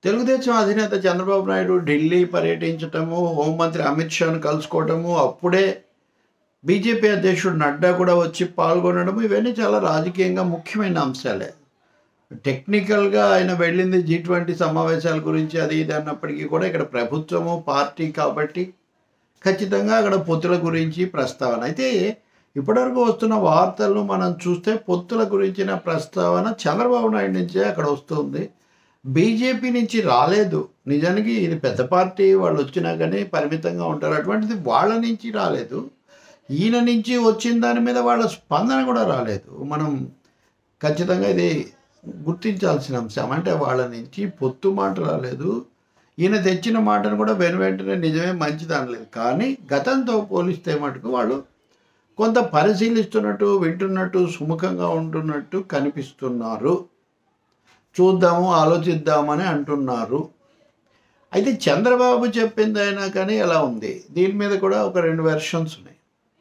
తెలుగుదేశం అధినేత చంద్రబాబు నాయుడు ఢిల్లీ పర్యటించటము హోంమంత్రి అమిత్ షాను కలుసుకోవటము అప్పుడే బీజేపీ అధ్యక్షుడు నడ్డా కూడా వచ్చి పాల్గొనడం ఇవన్నీ చాలా రాజకీయంగా ముఖ్యమైన అంశాలే టెక్నికల్గా ఆయన వెళ్ళింది జీ ట్వంటీ సమావేశాల గురించి అది ఇది అన్నప్పటికీ కూడా ఇక్కడ ప్రభుత్వము పార్టీ కాబట్టి ఖచ్చితంగా అక్కడ పొత్తుల గురించి ప్రస్తావన అయితే ఇప్పటివరకు వస్తున్న వార్తలను మనం చూస్తే పొత్తుల గురించిన ప్రస్తావన చంద్రబాబు నాయుడు నుంచే అక్కడ వస్తుంది బీజేపీ నుంచి రాలేదు నిజానికి ఇది పెద్ద పార్టీ వాళ్ళు వచ్చినా కానీ పరిమితంగా ఉంటారు అటువంటిది వాళ్ళ నుంచి రాలేదు ఈయన నుంచి వచ్చిన దాని మీద వాళ్ళ స్పందన కూడా రాలేదు మనం ఖచ్చితంగా ఇది గుర్తించాల్సిన అంశం అంటే వాళ్ళ నుంచి పొత్తు మాట రాలేదు ఈయన తెచ్చిన మాటను కూడా వెను వెంటనే నిజమే మంచిది అనలేదు కానీ గతంతో పోలిస్తే మటుకు వాళ్ళు కొంత పరిశీలిస్తున్నట్టు వింటున్నట్టు సుముఖంగా ఉంటున్నట్టు కనిపిస్తున్నారు చూద్దాము ఆలోచిద్దామని అంటున్నారు అయితే చంద్రబాబు చెప్పింది అయినా కానీ ఎలా ఉంది దీని మీద కూడా ఒక రెండు వెర్షన్స్ ఉన్నాయి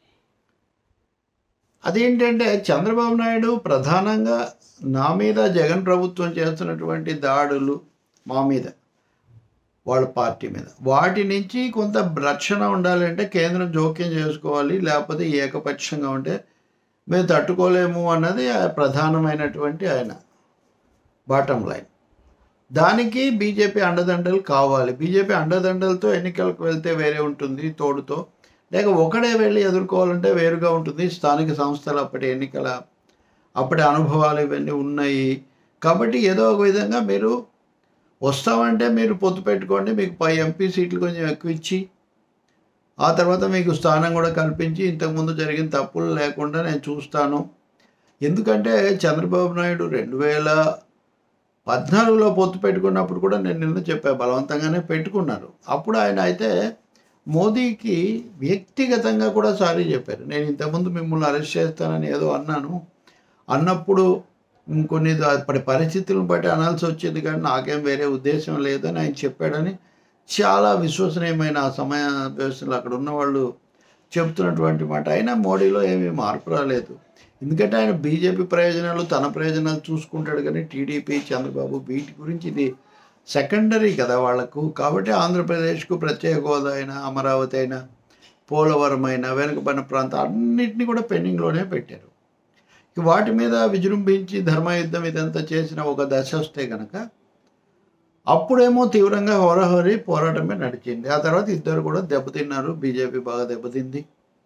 అదేంటంటే చంద్రబాబు నాయుడు ప్రధానంగా నా మీద జగన్ ప్రభుత్వం చేస్తున్నటువంటి దాడులు మా మీద వాళ్ళ పార్టీ మీద వాటి నుంచి కొంత రక్షణ ఉండాలంటే కేంద్రం జోక్యం చేసుకోవాలి లేకపోతే ఏకపక్షంగా ఉంటే మేము తట్టుకోలేము అన్నది ఆ ప్రధానమైనటువంటి ఆయన బాటం లైన్ దానికి బీజేపీ అండదండలు కావాలి బీజేపీ అండదండలతో ఎన్నికలకు వెళ్తే వేరే ఉంటుంది తోడుతో లేక ఒకడే వెళ్ళి ఎదుర్కోవాలంటే వేరుగా ఉంటుంది స్థానిక సంస్థలు అప్పటి ఎన్నికల అప్పటి అనుభవాలు ఇవన్నీ ఉన్నాయి కాబట్టి ఏదో ఒక విధంగా మీరు వస్తామంటే మీరు పొత్తు పెట్టుకోండి మీకు పై ఎంపీ సీట్లు కొంచెం ఎక్కువ ఇచ్చి ఆ తర్వాత మీకు స్థానం కూడా కల్పించి ఇంతకుముందు జరిగిన తప్పులు లేకుండా నేను చూస్తాను ఎందుకంటే చంద్రబాబు నాయుడు రెండు వేల పద్నాలుగులో పొత్తు పెట్టుకున్నప్పుడు కూడా నేను నిన్న చెప్పా బలవంతంగానే పెట్టుకున్నారు అప్పుడు ఆయన అయితే మోదీకి వ్యక్తిగతంగా కూడా సారీ చెప్పారు నేను ఇంతకుముందు మిమ్మల్ని అరెస్ట్ చేస్తానని ఏదో అన్నాను అన్నప్పుడు కొన్ని అప్పటి పరిస్థితులను బట్టి అనాల్సి వచ్చింది కానీ నాకేం వేరే ఉద్దేశం లేదని ఆయన చెప్పాడని చాలా విశ్వసనీయమైన ఆ సమయ వ్యవస్థలు అక్కడ ఉన్న వాళ్ళు చెబుతున్నటువంటి మాట అయినా మోడీలో ఏమీ మార్పు రాలేదు ఎందుకంటే ఆయన బీజేపీ ప్రయోజనాలు తన ప్రయోజనాలు చూసుకుంటాడు కానీ టీడీపీ చంద్రబాబు వీటి గురించి ఇది సెకండరీ కదా వాళ్లకు కాబట్టి ఆంధ్రప్రదేశ్కు ప్రత్యేక హోదా అయినా అమరావతి అయినా పోలవరం అయినా వెనుకబడిన ప్రాంతం అన్నింటినీ కూడా పెండింగ్లోనే పెట్టారు ఇక వాటి మీద విజృంభించి ధర్మయుద్ధం ఇదంతా చేసిన ఒక దశ వస్తే కనుక అప్పుడేమో తీవ్రంగా హోరాహోరీ పోరాటమే నడిచింది ఆ తర్వాత ఇద్దరు కూడా దెబ్బతిన్నారు బీజేపీ బాగా దెబ్బతింది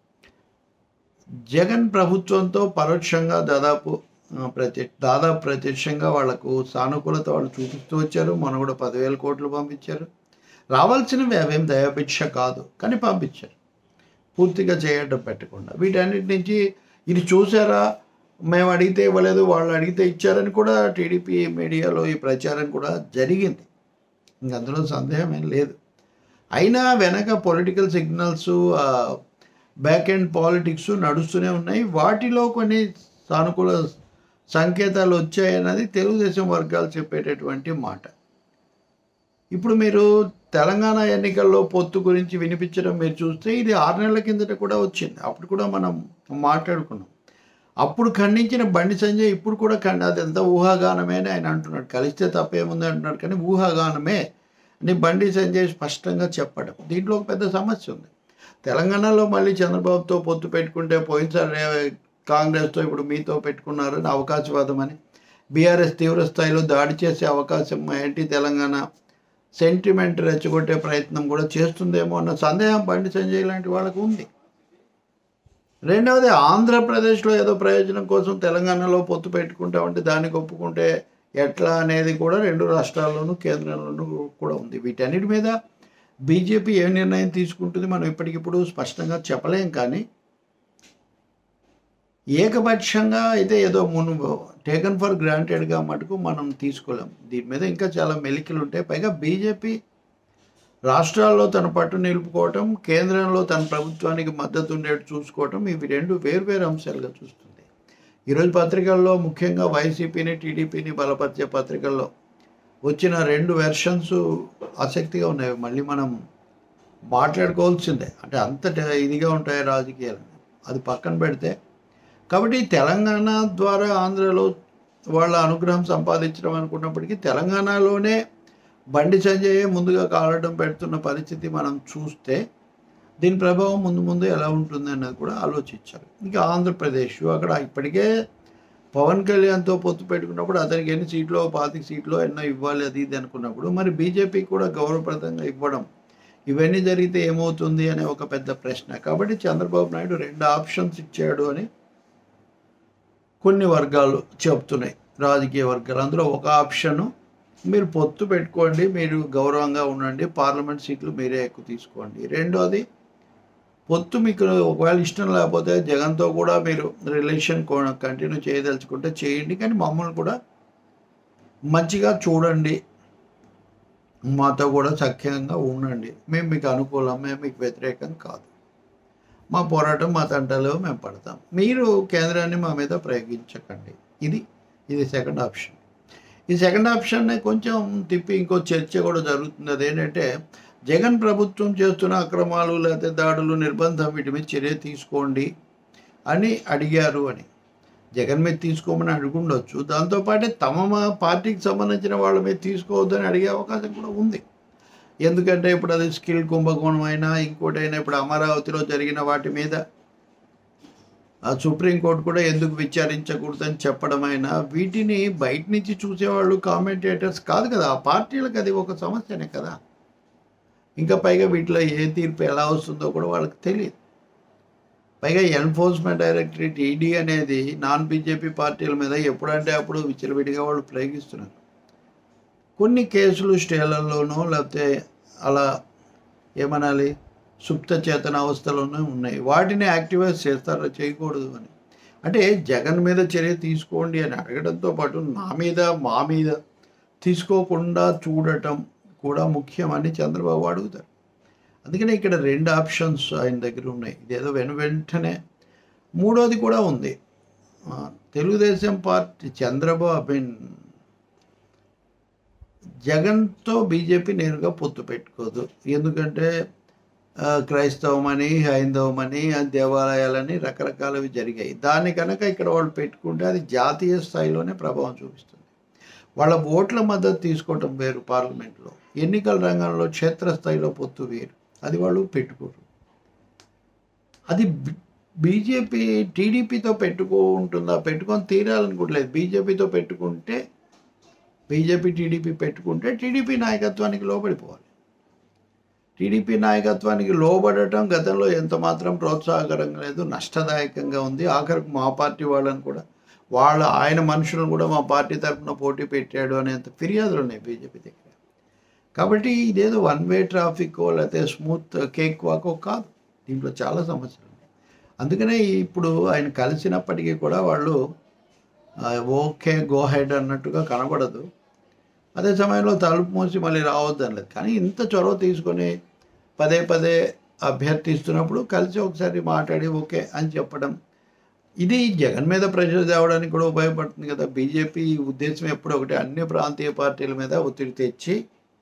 జగన్ ప్రభుత్వంతో పరోక్షంగా దాదాపు ఆ, ప్రత్య దాదాపు ప్రత్యక్షంగా వాళ్లకు సానుకూలత వాళ్ళు చూపిస్తూ వచ్చారు మనం కూడా పదివేల కోట్లు పంపించారు రావాల్సినవి అవేం దయాభిక్ష కాదు కానీ పంపించారు పూర్తిగా చేయడం పెట్టకుండా వీటన్నిటి నుంచి ఇది చూసారా మేము అడిగితే ఇవ్వలేదు వాళ్ళు అడిగితే ఇచ్చారని కూడా టీడీపీ మీడియాలో ఈ ప్రచారం కూడా జరిగింది ఇంక అందులో సందేహం ఏం లేదు అయినా వెనక political signals back end politics నడుస్తూనే ఉన్నాయి వాటిలో కొన్ని సానుకూల సంకేతాలు వచ్చాయన్నది తెలుగుదేశం వర్గాలు చెప్పేటటువంటి మాట ఇప్పుడు మీరు తెలంగాణ ఎన్నికల్లో పొత్తు గురించి వినిపించడం మీరు చూస్తే ఇది ఆరు నెలల కిందట కూడా వచ్చింది అప్పుడు కూడా మనం మాట్లాడుకున్నాం అప్పుడు ఖండించిన బండి సంజయ్ ఇప్పుడు కూడా ఖండి అది ఎంత ఊహాగానమే అని ఆయన అంటున్నాడు కలిస్తే తప్పేముంది అంటున్నాడు కానీ ఊహాగానమే అని బండి సంజయ్ స్పష్టంగా చెప్పడం దీంట్లో ఒక పెద్ద సమస్య ఉంది తెలంగాణలో మళ్ళీ చంద్రబాబుతో పొత్తు పెట్టుకుంటే పోయినసారి కాంగ్రెస్తో ఇప్పుడు మీతో పెట్టుకున్నారు అని అవకాశవాదం అని బీఆర్ఎస్ తీవ్ర స్థాయిలో దాడి చేసే అవకాశం ఏంటి తెలంగాణ సెంటిమెంట్ రెచ్చగొట్టే ప్రయత్నం కూడా చేస్తుందేమో అన్న సందేహం బండి సంజయ్ లాంటి వాళ్ళకు ఉంది రెండవది ఆంధ్రప్రదేశ్లో ఏదో ప్రయోజనం కోసం తెలంగాణలో పొత్తు పెట్టుకుంటామంటే దానికి ఒప్పుకుంటే ఎట్లా అనేది కూడా రెండు రాష్ట్రాల్లోనూ కేంద్రంలోనూ కూడా ఉంది వీటన్నిటి మీద బీజేపీ ఏ నిర్ణయం తీసుకుంటుంది మనం ఇప్పటికిప్పుడు స్పష్టంగా చెప్పలేం కానీ ఏకపక్షంగా అయితే ఏదో మును టేకన్ ఫర్ గ్రాంటెడ్గా మటుకు మనం తీసుకోలేం దీని మీద ఇంకా చాలా మెలికలు ఉంటాయి పైగా బీజేపీ రాష్ట్రాల్లో తన పట్టు నిలుపుకోవటం కేంద్రంలో తన ప్రభుత్వానికి మద్దతు ఉండేట్టు చూసుకోవటం ఇవి రెండు వేర్వేరు అంశాలుగా చూస్తుంది ఈరోజు పత్రికల్లో ముఖ్యంగా వైసీపీని టీడీపీని బలపరిచే పత్రికల్లో వచ్చిన రెండు వెర్షన్స్ ఆసక్తిగా ఉన్నాయి మళ్ళీ మనం మాట్లాడుకోవాల్సిందే అంటే అంత ఇదిగా ఉంటాయి రాజకీయాలు అది పక్కన పెడితే కాబట్టి తెలంగాణ ద్వారా ఆంధ్రలో వాళ్ళ అనుగ్రహం సంపాదించడం అనుకున్నప్పటికీ తెలంగాణలోనే బండి సంజయ్ ముందుగా కాలడం పెడుతున్న పరిస్థితి మనం చూస్తే దీని ప్రభావం ముందు ముందు ఎలా ఉంటుంది అన్నది కూడా ఆలోచించాలి ఇంకా ఆంధ్రప్రదేశ్ అక్కడ ఇప్పటికే పవన్ కళ్యాణ్తో పొత్తు పెట్టుకున్నప్పుడు అతనికి ఎన్ని సీట్లు పాతిక సీట్లు ఎన్నో ఇవ్వాలి అది ఇది అనుకున్నప్పుడు మరి బీజేపీ కూడా గౌరవప్రదంగా ఇవ్వడం ఇవన్నీ జరిగితే ఏమవుతుంది అనే ఒక పెద్ద ప్రశ్న కాబట్టి చంద్రబాబు నాయుడు రెండు ఆప్షన్స్ ఇచ్చాడు అని కొన్ని వర్గాలు చెప్తున్నాయి రాజకీయ వర్గాలు అందులో ఒక ఆప్షను మీరు పొత్తు పెట్టుకోండి మీరు గౌరవంగా ఉండండి పార్లమెంట్ సీట్లు మీరే ఎక్కువ తీసుకోండి రెండోది పొత్తు మీకు ఒకవేళ ఇష్టం లేకపోతే జగన్తో కూడా మీరు రిలేషన్ కంటిన్యూ చేయదలుచుకుంటే చేయండి కానీ మమ్మల్ని కూడా మంచిగా చూడండి మాతో కూడా సఖ్యంగా ఉండండి మేము మీకు అనుకూలం మేము మీకు వ్యతిరేకం కాదు మా పోరాటం మా తంటలో మేము పడతాం మీరు కేంద్రాన్ని మా మీద ప్రయోగించకండి ఇది ఇది సెకండ్ ఆప్షన్ ఈ సెకండ్ ఆప్షన్ని కొంచెం తిప్పి ఇంకో చర్చ కూడా జరుగుతుంది అదేంటంటే జగన్ ప్రభుత్వం చేస్తున్న అక్రమాలు లేకపోతే దాడులు నిర్బంధం వీటి మీద చర్య తీసుకోండి అని అడిగారు అని జగన్ మీద తీసుకోమని అడుగుండొచ్చు దాంతోపాటే తమ మా పార్టీకి సంబంధించిన వాళ్ళ మీద తీసుకోవద్దని అడిగే అవకాశం కూడా ఉంది ఎందుకంటే ఇప్పుడు అది స్కిల్ కుంభకోణం అయినా ఇంకోటైనా ఇప్పుడు అమరావతిలో జరిగిన వాటి మీద ఆ సుప్రీంకోర్టు కూడా ఎందుకు విచారించకూడదని చెప్పడమైనా వీటిని బయట నుంచి చూసేవాళ్ళు కామెంటేటర్స్ కాదు కదా ఆ పార్టీలకు అది ఒక సమస్యనే కదా ఇంకా పైగా వీటిలో ఏ తీర్పు ఎలా వస్తుందో కూడా వాళ్ళకి తెలియదు పైగా ఎన్ఫోర్స్మెంట్ డైరెక్టరేట్ ఈడీ అనేది నాన్ బీజేపీ పార్టీల మీద ఎప్పుడంటే అప్పుడు విచ్చలవిడిగా వాళ్ళు ప్రయోగిస్తున్నారు కొన్ని కేసులు స్టేలల్లోనో లేకపోతే అలా ఏమనాలి సుప్త చేతన అవస్థలోనే ఉన్నాయి వాటిని యాక్టివేట్ చేస్తారా చేయకూడదు అని అంటే జగన్ మీద చర్య తీసుకోండి అని అడగడంతో పాటు నా మీద మా మీద తీసుకోకుండా చూడటం కూడా ముఖ్యమని చంద్రబాబు అడుగుతారు అందుకనే ఇక్కడ రెండు ఆప్షన్స్ ఆయన దగ్గర ఉన్నాయి ఇదేదో వెను వెంటనే మూడోది కూడా ఉంది ఆ, Telugu Desam party Chandrababu I mean జగన్తో బీజేపీ నేరుగా పొత్తు పెట్టుకోదు ఎందుకంటే ఆ, క్రైస్తవమని హైందవమని ఆ దేవాలయాలని రకరకాలవి జరిగాయి దాన్ని కనుక ఇక్కడ వాళ్ళు పెట్టుకుంటే అది జాతీయ స్థాయిలోనే ప్రభావం చూపిస్తుంది వాళ్ళ ఓట్ల మద్దతు తీసుకోవటం వేరు పార్లమెంట్లో ఎన్నికల రంగంలో క్షేత్రస్థాయిలో పొత్తు వేరు అది వాళ్ళు పెట్టుకోరు అది బీజేపీ టీడీపీతో పెట్టుకుంటుందా పెట్టుకొని తీరాలనుకోవట్లేదు బీజేపీతో పెట్టుకుంటే బీజేపీ టీడీపీ పెట్టుకుంటే టీడీపీ నాయకత్వానికి లోబడిపోవాలి టీడీపీ నాయకత్వానికి లోబడటం గతంలో ఎంత మాత్రం ప్రోత్సాహకరంగా లేదు నష్టదాయకంగా ఉంది ఆఖరికి మా పార్టీ వాళ్ళని కూడా వాళ్ళ ఆయన మనుషులను కూడా మా పార్టీ తరఫున పోటీ పెట్టాడు అనేంత ఫిర్యాదులు ఉన్నాయి బీజేపీ దగ్గర కాబట్టి ఇదేదో వన్ వే ట్రాఫిక్ లేకపోతే స్మూత్ కేక్ వాకో కాదు దీంట్లో చాలా సమస్యలు ఉన్నాయి అందుకనే ఇప్పుడు ఆయన కలిసినప్పటికీ కూడా వాళ్ళు ఆ, ఓకే గో హెడ్ అన్నట్టుగా కనబడదు అదే సమయంలో తలుపు మూసి మళ్ళీ రావద్దు అనలేదు కానీ ఇంత చొరవ తీసుకొని పదే పదే అభ్యర్థిస్తున్నప్పుడు కలిసి ఒకసారి మాట్లాడి ఓకే అని చెప్పడం ఇది జగన్ మీద ప్రెషర్ తేవడానికి కూడా ఉపయోగపడుతుంది కదా బీజేపీ ఉద్దేశం ఎప్పుడు ఒకటి అన్ని ప్రాంతీయ పార్టీల మీద ఒత్తిడి తెచ్చి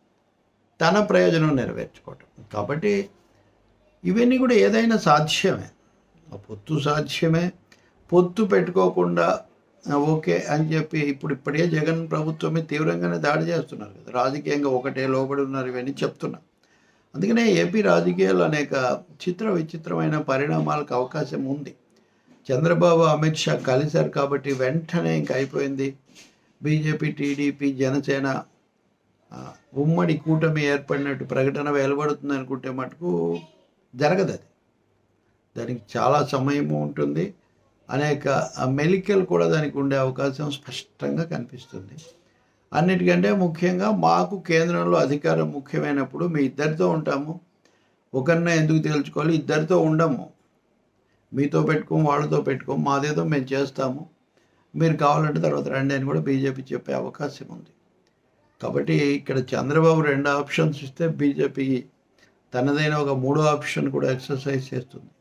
తన ప్రయోజనం నెరవేర్చుకోవటం కాబట్టి ఇవన్నీ కూడా ఏదైనా సాధ్యమే ఆ పొత్తు సాధ్యమే పొత్తు పెట్టుకోకుండా ఆ, ఓకే అని చెప్పి ఇప్పుడు ఇప్పుడే జగన్ ప్రభుత్వం మీద తీవ్రంగానే దాడి చేస్తున్నారు కదా రాజకీయంగా ఒకటే లోబడి ఉన్నారు ఇవన్నీ చెప్తున్నా అందుకనే ఏపీ రాజకీయాలు అనేక చిత్ర విచిత్రమైన పరిణామాలకు అవకాశం ఉంది చంద్రబాబు అమిత్ షా కలిశారు కాబట్టి వెంటనే ఇంక అయిపోయింది బీజేపీ టీడీపీ జనసేన ఆ, ఉమ్మడి కూటమి ఏర్పడినట్టు ప్రకటన వెలువడుతుంది అనుకుంటే మటుకు జరగదు అది దానికి చాలా సమయము ఉంటుంది అనేక ఆ, మెలికలు కూడా దానికి ఉండే అవకాశం స్పష్టంగా కనిపిస్తుంది అన్నిటికంటే ముఖ్యంగా మాకు కేంద్రంలో అధికారం ముఖ్యమైనప్పుడు మీ ఇద్దరితో ఉంటాము ఒకరినే ఎందుకు తేల్చుకోవాలి ఇద్దరితో ఉండము మీతో పెట్టుకోం వాళ్ళతో పెట్టుకోం మాదేదో మేము చేస్తాము మీరు కావాలంటే తర్వాత రండి అని కూడా బీజేపీ చెప్పే అవకాశం ఉంది కాబట్టి ఇక్కడ చంద్రబాబు రెండు ఆప్షన్స్ ఇస్తే బీజేపీ తనదైన ఒక మూడో ఆప్షన్ కూడా ఎక్సర్సైజ్ చేస్తుంది